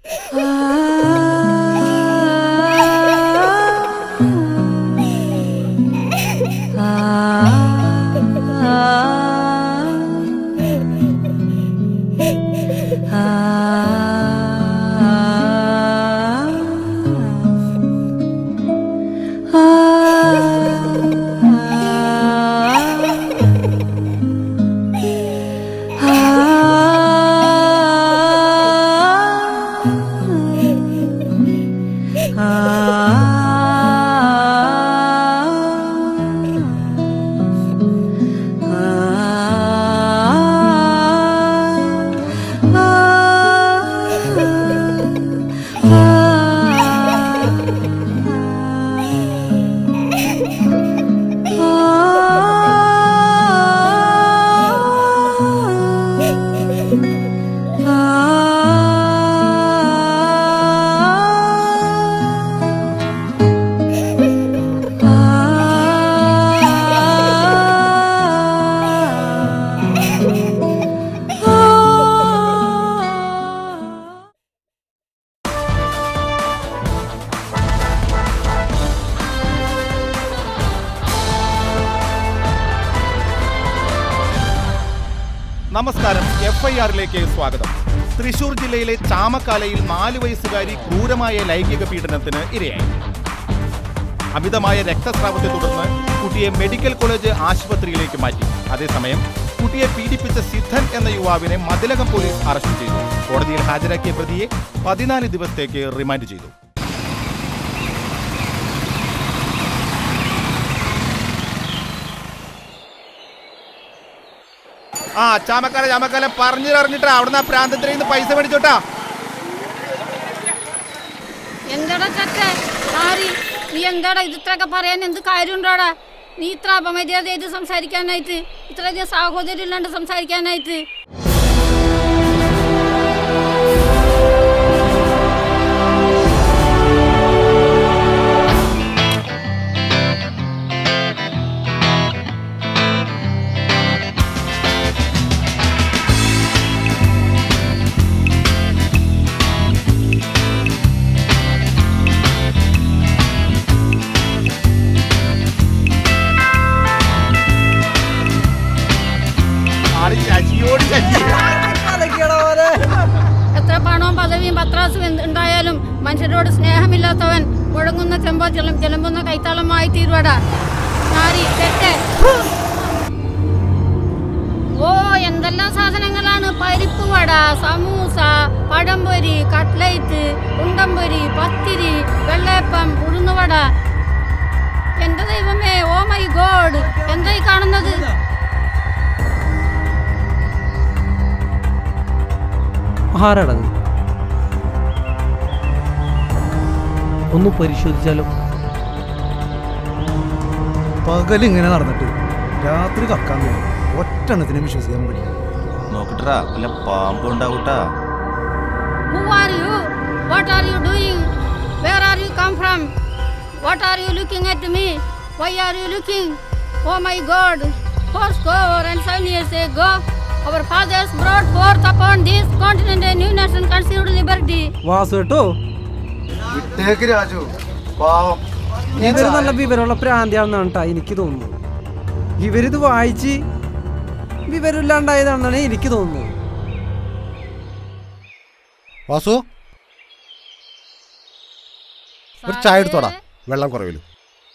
നമസ്കാരം F I ആറിലേക്ക് സ്വാഗതം തൃശൂർ ജില്ലയിലെ ചാമക്കാലയിൽ നാല് വയസ്സുകാരി ക്രൂരമായ ലൈംഗിക പീഡനത്തിന് ഇരയായി അമിതമായ രക്തസ്രാവത്തെ തുടർന്ന് കുട്ടിയെ മെഡിക്കൽ കോളേജ് ആശുപത്രിയിലേക്ക് മാറ്റി അതേസമയം കുട്ടിയെ പീഡിപ്പിച്ച സിദ്ധൻ എന്ന യുവാവിനെ മതിലകം പോലീസ് അറസ്റ്റ് ചെയ്തു കോടതിയിൽ ഹാജരാക്കിയ പ്രതിയെ പതിനാല് ദിവസത്തേക്ക് റിമാൻഡ് ചെയ്തു ആ ചാമക്കാല ചാമക്കാലം പറഞ്ഞു അറിഞ്ഞിട്ടാ അവിടുന്ന് ആ പ്രാന്തത്തിൽ നിന്ന് പൈസ മേടിച്ചോട്ടാ എന്താടാ ചക്ക ആരി നീ എന്താടാ ഇത് ഇത്രയൊക്കെ പറയാൻ എന്ത് കാര്യമുണ്ടോടാ നീ ഇത്ര അപമര്യാദയായിട്ട് സംസാരിക്കാനായിട്ട് ഇത്രയധികം സാഹോദര്യം ഇല്ലാണ്ട് സംസാരിക്കാനായിട്ട് ആള് ശശിയോട് ശശി എത്ര പണവും പദവിയും പത്രാസും എന്ത് ഉണ്ടായാലും മനുഷ്യരോട് സ്നേഹമില്ലാത്തവൻ മുഴങ്ങുന്ന ചെമ്പോ ചെലം ചെലമ്പുന്ന കൈത്താളമായി തീരുവാടാ നാരി തെറ്റ് ഓ എന്തെല്ലാം സാധനങ്ങളാണ് പരിപ്പ് വട സമൂസ പഴംപൊരി കട്ട്ലൈറ്റ് ഉണ്ടംപൊരി പത്തിരി വെള്ളയപ്പം ഉഴുന്നുവട എന്റെ ദൈവമേ ഓ മൈ ഗോഡ് എന്തായി കാണുന്നത് ആരാടത് ഒന്ന് പരിശോധിച്ചാലോ പകലിങ്ങനെ നടന്നിട്ട് രാത്രി കക്കാൻ തോന്നും ഒറ്റെണ്ണത്തിനെ വിശ്വസിക്കാൻ പറ്റില്ല നോക്കട്ടാ വല്ല പാമ്പ് ഉണ്ടാവൂട്ടാ Who are you? What are you doing? Where are you come from? What are you looking at me? Why are you looking? Oh my God! Four score and seven years ago, our fathers brought forth upon this continent a new nation conceived liberty. Vasu കേട്ടോ വിട്ടേക്ക് രാജു പാവം ഇവര് നല്ല വിവരമുള്ള പ്രാന്തിയാണെന്നാണ് കേട്ടാ എനിക്ക് തോന്നുന്നത് ഇവരിത് വായിച്ച് വിവരമില്ലാണ്ടായതാണെന്നാണ് എനിക്ക് തോന്നുന്നത് വാസു ഒരു ചായ എടുത്തോടാ വെള്ളം കുറവിലും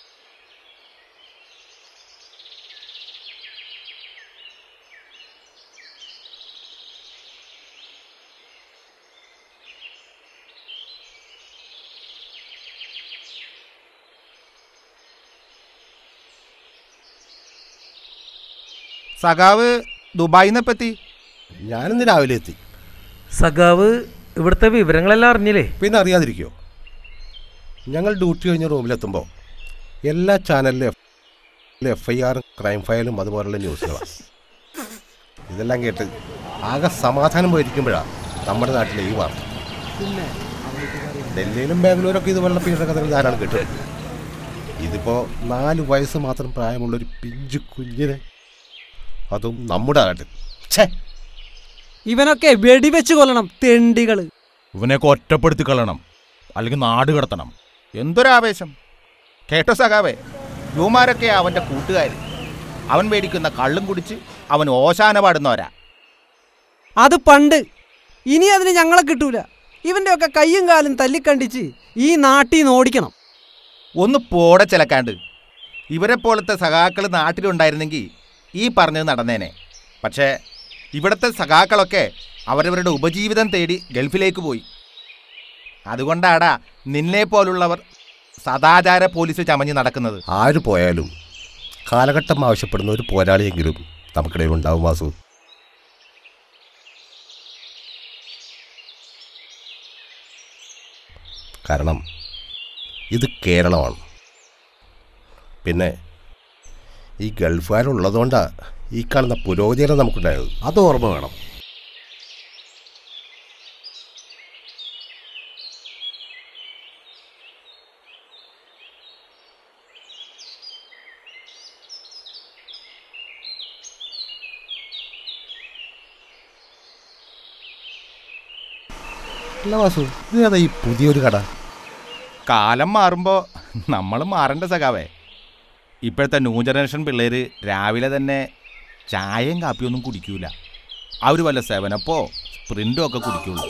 സഖാവ് ദുബായിനെ പറ്റി ഞാനിന്ന് രാവിലെ എത്തി സഖാവ് ഇവിടുത്തെ വിവരങ്ങളെല്ലാം അറിഞ്ഞില്ലേ പിന്നെ അറിയാതിരിക്കുമോ ഞങ്ങൾ ഡ്യൂട്ടി കഴിഞ്ഞ് റൂമിലെത്തുമ്പോൾ എല്ലാ ചാനലിലും എഫ് ഐ ആറും ക്രൈം ഫയലും അതുപോലുള്ള ന്യൂസുകളാണ് ഇതെല്ലാം കേട്ട് ആകെ സമാധാനം പോയിരിക്കുമ്പോഴാണ് നമ്മുടെ നാട്ടിലെ ഈ വാർത്ത ഡൽഹിയിലും ബാംഗ്ലൂരൊക്കെ ഇതുപോലുള്ള പീഡന കഥകൾ ധാരാളം കിട്ടും ഇതിപ്പോൾ നാല് വയസ്സ് മാത്രം പ്രായമുള്ളൊരു പിഞ്ചു കുഞ്ഞിനെ അതും നമ്മുടെ നാട്ടിൽ ഛേ ഇവനൊക്കെ വെടിവെച്ച് കൊല്ലണം തെണ്ടികള് ഇവനെയൊക്കെ ഒറ്റപ്പെടുത്തി കളയണം അല്ലെങ്കിൽ നാട് കടത്തണം എന്തൊരാവേശം കേട്ടോ സഖാവേ യുവമാരൊക്കെ അവൻ്റെ കൂട്ടുകാർ അവൻ മേടിക്കുന്ന കള്ളും കുടിച്ച് അവൻ ഓശാന പാടുന്നവരാ അത് പണ്ട് ഇനി അതിന് ഞങ്ങളെ കിട്ടൂല ഇവന്റെ ഒക്കെ കയ്യും കാലും തല്ലിക്കണ്ടിച്ച് ഈ നാട്ടിൽ നിന്ന് ഓടിക്കണം ഒന്ന് പോടെ ചിലക്കാണ്ട് ഇവരെ പോലത്തെ സഖാക്കൾ നാട്ടിലുണ്ടായിരുന്നെങ്കിൽ ഈ പറഞ്ഞത് നടന്നേനെ പക്ഷേ ഇവിടുത്തെ സഖാക്കളൊക്കെ അവരവരുടെ ഉപജീവിതം തേടി ഗൾഫിലേക്ക് പോയി അതുകൊണ്ടാടാ നിന്നെ പോലുള്ളവർ സദാചാര പോലീസ് ചമഞ്ഞ് നടക്കുന്നത് ആര് പോയാലും കാലഘട്ടം ആവശ്യപ്പെടുന്ന ഒരു പോരാളിയെങ്കിലും നമുക്കിടയിൽ ഉണ്ടാവും വാസു കാരണം ഇത് കേരളമാണ് പിന്നെ ഈ ഗൾഫുകാരുള്ളതുകൊണ്ടാണ് ഈ കാണുന്ന പുരോഗതിയാണ് നമുക്കുണ്ടായത് അത് ഓർമ്മ വേണം അല്ല വാസു ഇത് ഏതാ ഈ പുതിയൊരു കട കാലം മാറുമ്പോൾ നമ്മൾ മാറേണ്ട സഖാവേ ഇപ്പോഴത്തെ ന്യൂ ജനറേഷൻ പിള്ളേർ രാവിലെ തന്നെ ചായയും കാപ്പിയൊന്നും കുടിക്കൂല അവർ വല്ല സെവനപ്പോ സ്പ്രിൻറ്റും ഒക്കെ കുടിക്കുള്ളൂ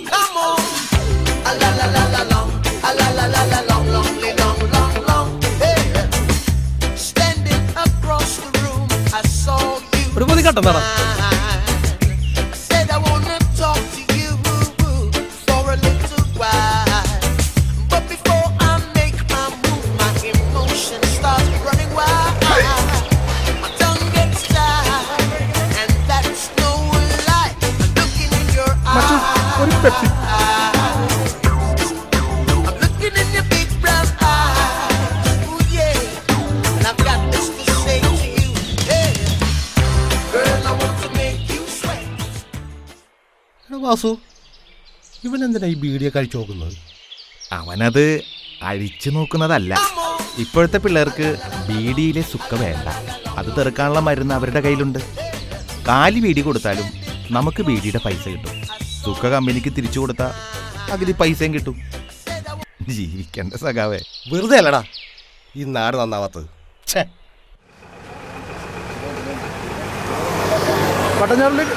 Standing across the room, I saw you. ഒരു പൊതി കട്ടൻ തടാ Said I wanna talk to you for a little while. But before I make my move, my emotions start running wild. My tongue gets tied, and that's no lie. Looking in your eyes. I'm looking in your big brown eyes. Ooh, yeah. And I've got this to say to you. Yeah. Girl, I want to make you sweat. എടാ വാസു ഇവൻ എന്തിനാ ഈ ബീഡിയെ കഴിച്ചു നോക്കുന്നത് അവനത് അഴിച്ചു നോക്കുന്നതല്ല ഇപ്പോഴത്തെ പിള്ളേർക്ക് ബീഡിയിലെ സുക്ക വേണ്ട അത് തെറുക്കാനുള്ള മരുന്ന് അവരുടെ കയ്യിലുണ്ട് കാലി ബീഡി കൊടുത്താലും നമുക്ക് ബീഡിയുടെ പൈസ കിട്ടും സുക്ക കമ്പനിക്ക് തിരിച്ചു കൊടുത്താൽ അതിൽ പൈസയും കിട്ടും ജീവിക്കേണ്ട സഖാവേ വെറുതെ അല്ലടാ ഈ നാട് നന്നാവാത്തത് ഛേ പട്ടഞ്ഞാറിലേക്ക്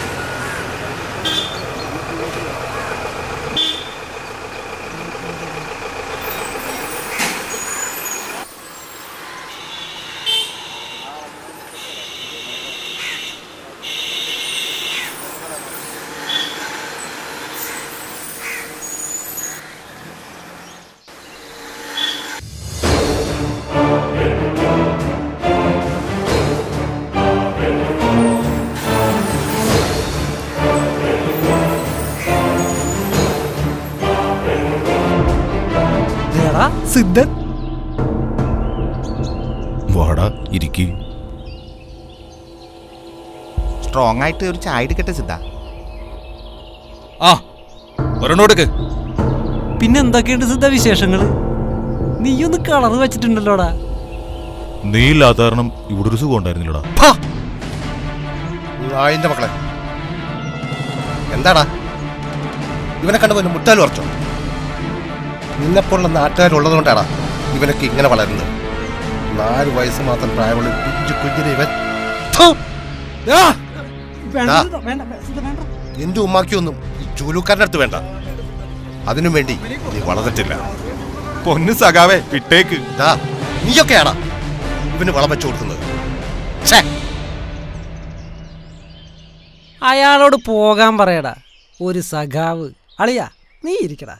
ദേടാ സിദ്ധൻ വാടാ ഇരിക്കൂ സ്ട്രോങ് ആയിട്ട് ഒരു ചായ എടുക്കട്ടെ സിദ്ധ ആ ഒരെണ്ണോടുക്ക് പിന്നെ എന്തൊക്കെയുണ്ട് സിദ്ധ വിശേഷങ്ങള് നീയൊന്ന് കളർ വെച്ചിട്ടുണ്ടല്ലോടാ നീ ഇല്ലാത്ത കാരണം ഇവിടെ ഒരു സുഖം ഉണ്ടായിരുന്നില്ലടാ നായിന്റെ മക്കളെ എന്താടാ ഇവനെ കണ്ടു പോലും മുട്ടാൽ ഉറച്ചോ നിന്നെപ്പോലുള്ള നാട്ടുകാരുള്ളതുകൊണ്ടാടാ ഇവനൊക്കെ ഇങ്ങനെ വളരുന്നത് നാല് വയസ്സ് മാത്രം പ്രായമുള്ള ഈ പിഞ്ചു കുഞ്ഞിനെ ഇവൻ ഥു! ആ! വേണ്ട ആ. സിദ്ധ, വേണ്ട, സിദ്ധ, വേണ്ട. എന്റെ ഉമ്മാക്കിയൊന്നും ഈ ചൂലുക്കാരൻ്റെ അടുത്ത് വേണ്ട അതിനു വേണ്ടി നീ വളർന്നിട്ടില്ല പൊന്നു സഖാവേ വിട്ടേക്ക് ദാ, നീയൊക്കെയാടാ ഇവന് വളം വെച്ചു കൊടുക്കുന്നത് ഛേ അയാളോട് പോകാൻ പറയടാ ഒരു സഖാവ് അളിയാ നീ ഇരിക്കടാ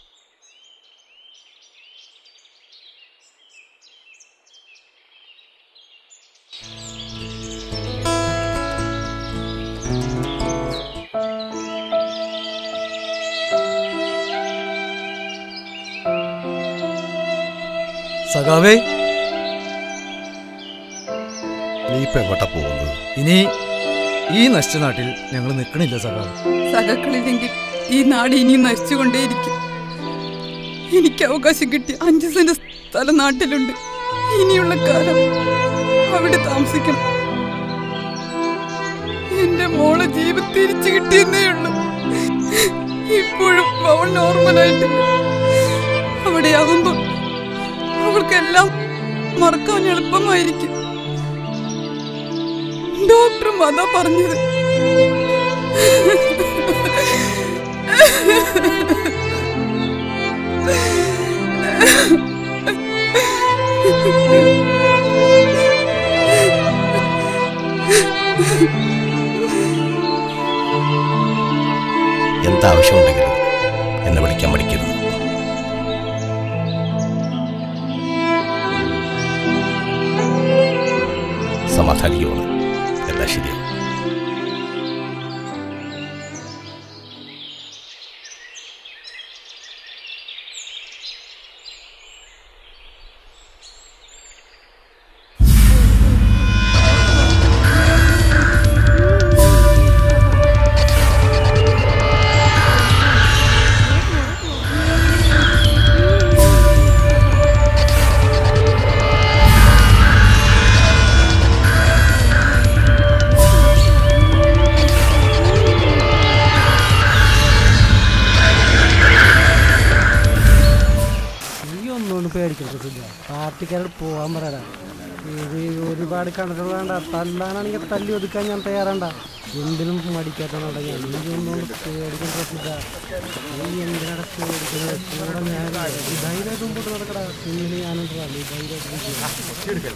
സഖാവേ നീ ഇപ്പൊ എങ്ങോട്ടാ പോകുന്നത് ഇനി ഈ നശിച്ച നാട്ടിൽ ഞങ്ങൾ നിൽക്കണില്ല സഖാവ് സഖാക്കളില്ലെങ്കിൽ ഈ നാട് ഇനിയും നശിച്ചുകൊണ്ടേയിരിക്കും എനിക്ക് അവകാശം കിട്ടി അഞ്ച് സെന്റ് സ്ഥലം നാട്ടിലുണ്ട് ഇനിയുള്ള കാലം അവിടെ താമസിക്കണം എന്റെ മോളെ ജീവൻ തിരിച്ചു കിട്ടിയെന്നേ ഉള്ളൂ ഇപ്പോഴും അവൾ നോർമലായിട്ടില്ല അവിടെയാകുമ്പോൾ അവൾക്കെല്ലാം മറക്കാൻ എളുപ്പമായിരിക്കും ഡോക്ടറും അതാ പറഞ്ഞത് എന്താവശ്യമുണ്ടെങ്കിലും എന്നെ വിളിക്കാൻ മടിക്കരുത് സമാധാനിക്കുവാണ് എല്ലാം ശരിയാണ് നീ ഒന്നുകൊണ്ട് പേടിക്കരുത് സുജ പാർട്ടിക്കാരോട് പോവാൻ പറയടാ ഇത് ഒരുപാട് കണ്ടിട്ടുള്ള വേണ്ട തല്ലാനാണെങ്കിൽ തല്ലി ഒതുക്കാൻ ഞാൻ തയ്യാറണ്ട എന്തിനും മടിക്കാത്തതാണ് ഞാൻ നീ ഒന്നുകൊണ്ട് പേടിക്കണ്ട സുജ നീ എന്തിനാണ് പേടിക്കുന്നത് കൂടെ ഞാൻ ഈ ധൈര്യമായിട്ട് മുമ്പോട്ട് നടക്കടാ ഇങ്ങനെ ഞാനുണ്ട് നീ ധൈര്യമായിട്ട്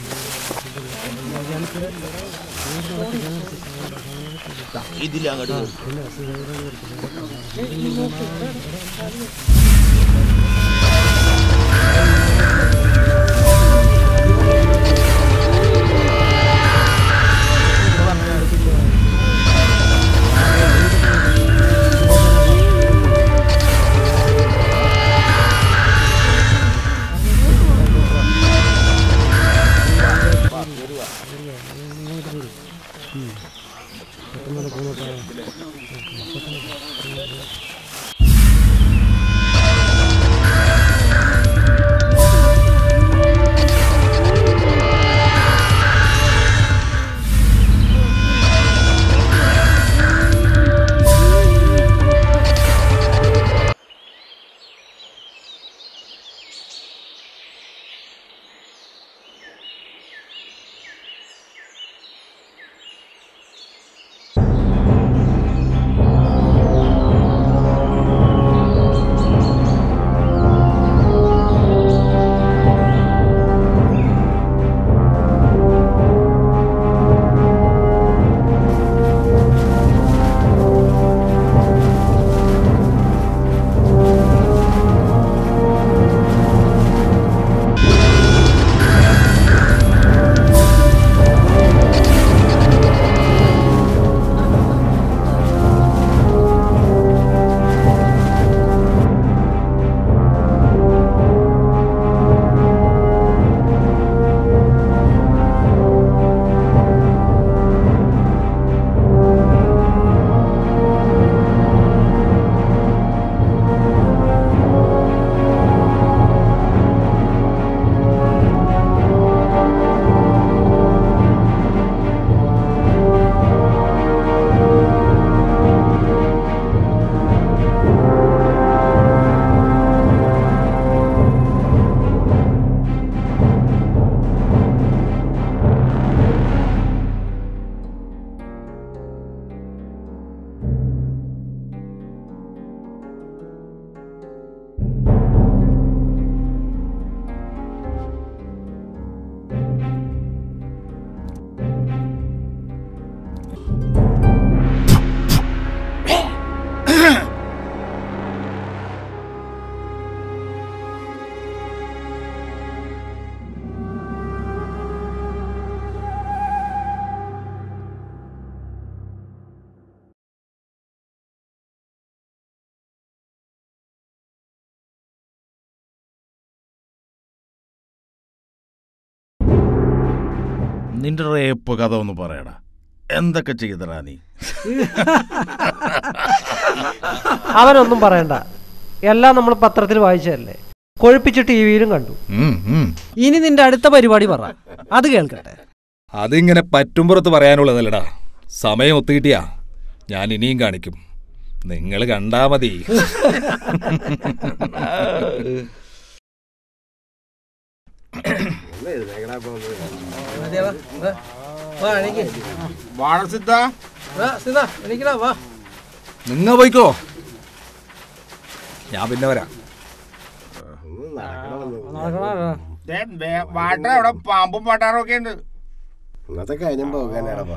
നിന്റെ റേപ്പ് കഥ ഒന്ന് പറയടാ എന്തൊക്കെ ചെയ്തടാ നീ അവനൊന്നും പറയണ്ട എല്ലാം നമ്മൾ പത്രത്തിൽ വായിച്ചതല്ലേ കൊഴുപ്പിച്ച് ടി വിയിലും കണ്ടു ഉം, ഉം. ഇനി നിന്റെ അടുത്ത പരിപാടി പറ അത് കേൾക്കട്ടെ അതിങ്ങനെ പറ്റുമ്പുറത്ത് പറയാനുള്ളതല്ലടാ സമയം ഒത്തുകിട്ടിയാ ഞാൻ ഇനിയും കാണിക്കും നിങ്ങൾ കണ്ടാ മതി നിങ്ങ പോയിക്കോ ഞാൻ പിന്നെ വരാം വാട്ടർ അവിടെ പാമ്പും പട്ടാറും ഒക്കെ ഉണ്ട് ഇന്നത്തെ കാര്യം പോകാനാടാ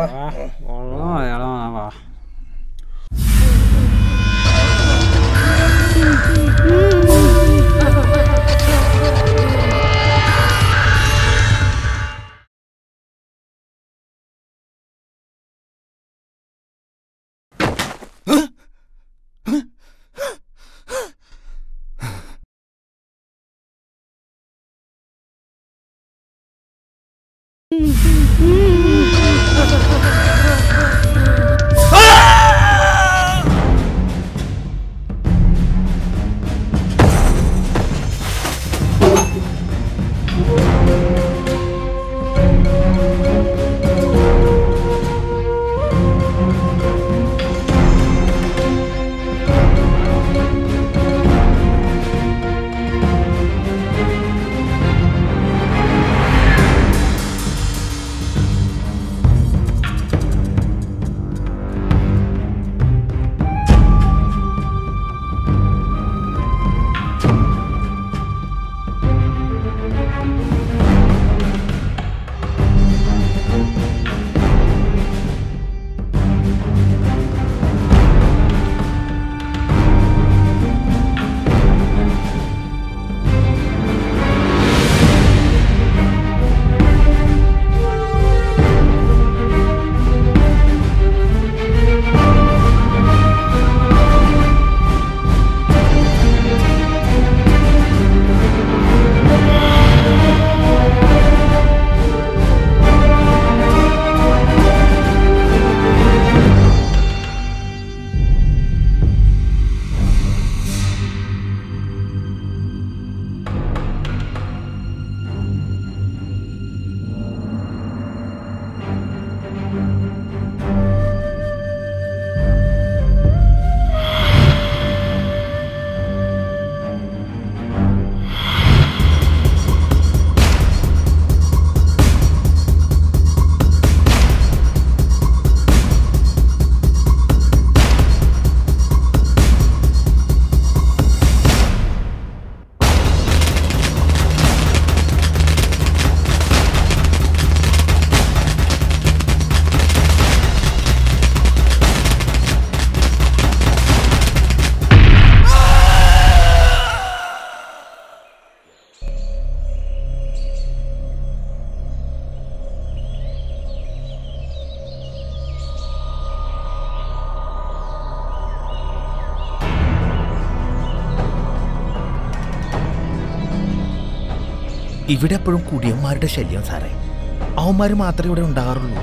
ഇവിടെ എപ്പോഴും കുടിയന്മാരുടെ ശല്യം സാറേ അവന്മാർ മാത്രമേ ഇവിടെ ഉണ്ടാകാറുള്ളൂ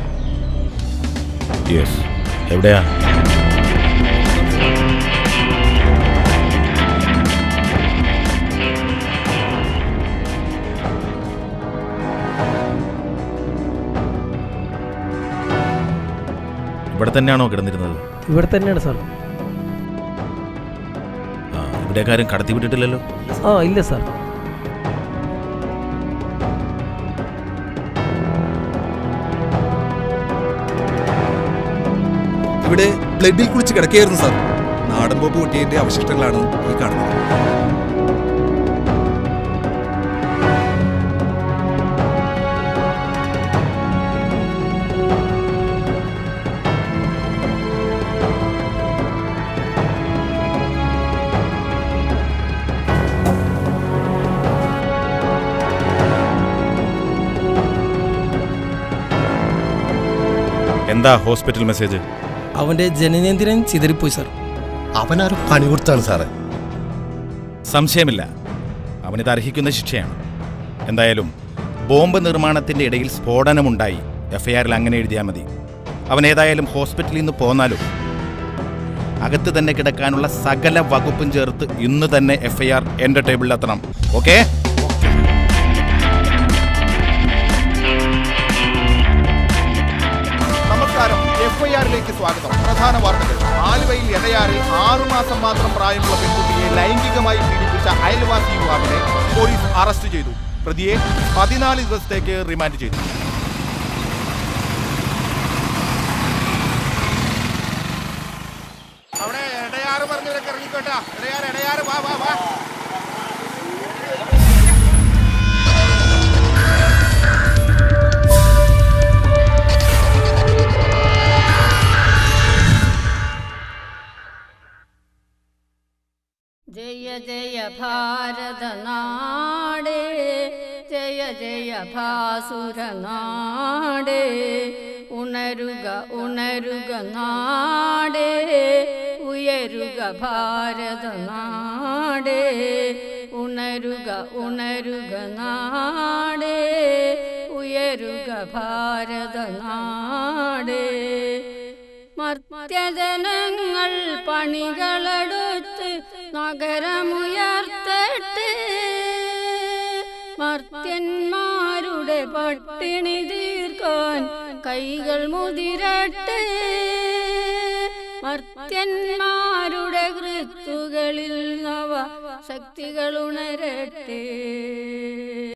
യെസ് എവിടെയാ ഇവിടെ തന്നെയാണോ കിടന്നിരുന്നത് ഇവിടെ തന്നെയാണ് സാർ ആ ഇവിടേക്കാരും കടത്തി വിട്ടിട്ടില്ലല്ലോ ആ ഇല്ല സാർ ഇവിടെ ബ്ലഡിൽ കുളിച്ച് കിടക്കുകയായിരുന്നു സാർ നാടൻ പോപ്പ് കുട്ടിയന്റെ അവശിഷ്ടങ്ങളാണ് ഈ കാണുന്നത് എന്താ ഹോസ്പിറ്റൽ മെസ്സേജ് അവന്റെ ജനനേന്ദ്രിയൻ ചിതറിപ്പോയി സാർ അവനാരും പണി കൊടുത്താണ് സാറേ സംശയമില്ല അവനിത് അർഹിക്കുന്ന ശിക്ഷയാണ് എന്തായാലും ബോംബ് നിർമ്മാണത്തിന്റെ ഇടയിൽ സ്ഫോടനമുണ്ടായി എഫ്ഐആറിൽ അങ്ങനെ എഴുതിയാൽ മതി അവൻ ഏതായാലും ഹോസ്പിറ്റലിൽ നിന്ന് പോന്നാലും അകത്ത് തന്നെ കിടക്കാനുള്ള സകല വകുപ്പും ചേർത്ത് ഇന്ന് തന്നെ എഫ്ഐആർ എന്റെ ടേബിളിൽ എത്തണം ഓക്കേ നമസ്കാരം എഫ്ഐആറിലേക്ക് സ്വാഗതം പ്രധാന വാർത്തകൾ ആലുവ ആലുവയിൽ എടയാറിൽ ആറുമാസം മാത്രം പ്രായമുള്ള പെൺകുട്ടിയെ ലൈംഗികമായി പീഡിപ്പിച്ച അയൽവാസി യുവാവിനെ പോലീസ് അറസ്റ്റ് ചെയ്തു പ്രതിയെ പതിനാല് ദിവസത്തേക്ക് റിമാൻഡ് ചെയ്തു അവിടെ എടയാറ് പറഞ്ഞവരൊക്കെ ഇറങ്ങിക്കോട്ടാ എടയാറ് എടയാറ് വാ വാ വാ ജയ ജയ ഭാരത നാടേ ജയ ജയ ഭാസുര നാടേ ഉണരുക ഉണരുക നാടേ ഉയരുക ഭാരത നാടേ ഉണരുക ഉണരുക നാടേ ഉയരുക ഭാരത നാടേ മർത്യജനങ്ങൾ പണികളെടുത്ത് നഗരമുയർത്തട്ടെ മർത്യന്മാരുടെ പട്ടിണി തീർക്കാൻ കൈകൾ മുതിരട്ടെ മർത്യന്മാരുടെ കൃത്തുകളിൽ നവ ശക്തികൾ ഉണരട്ടെ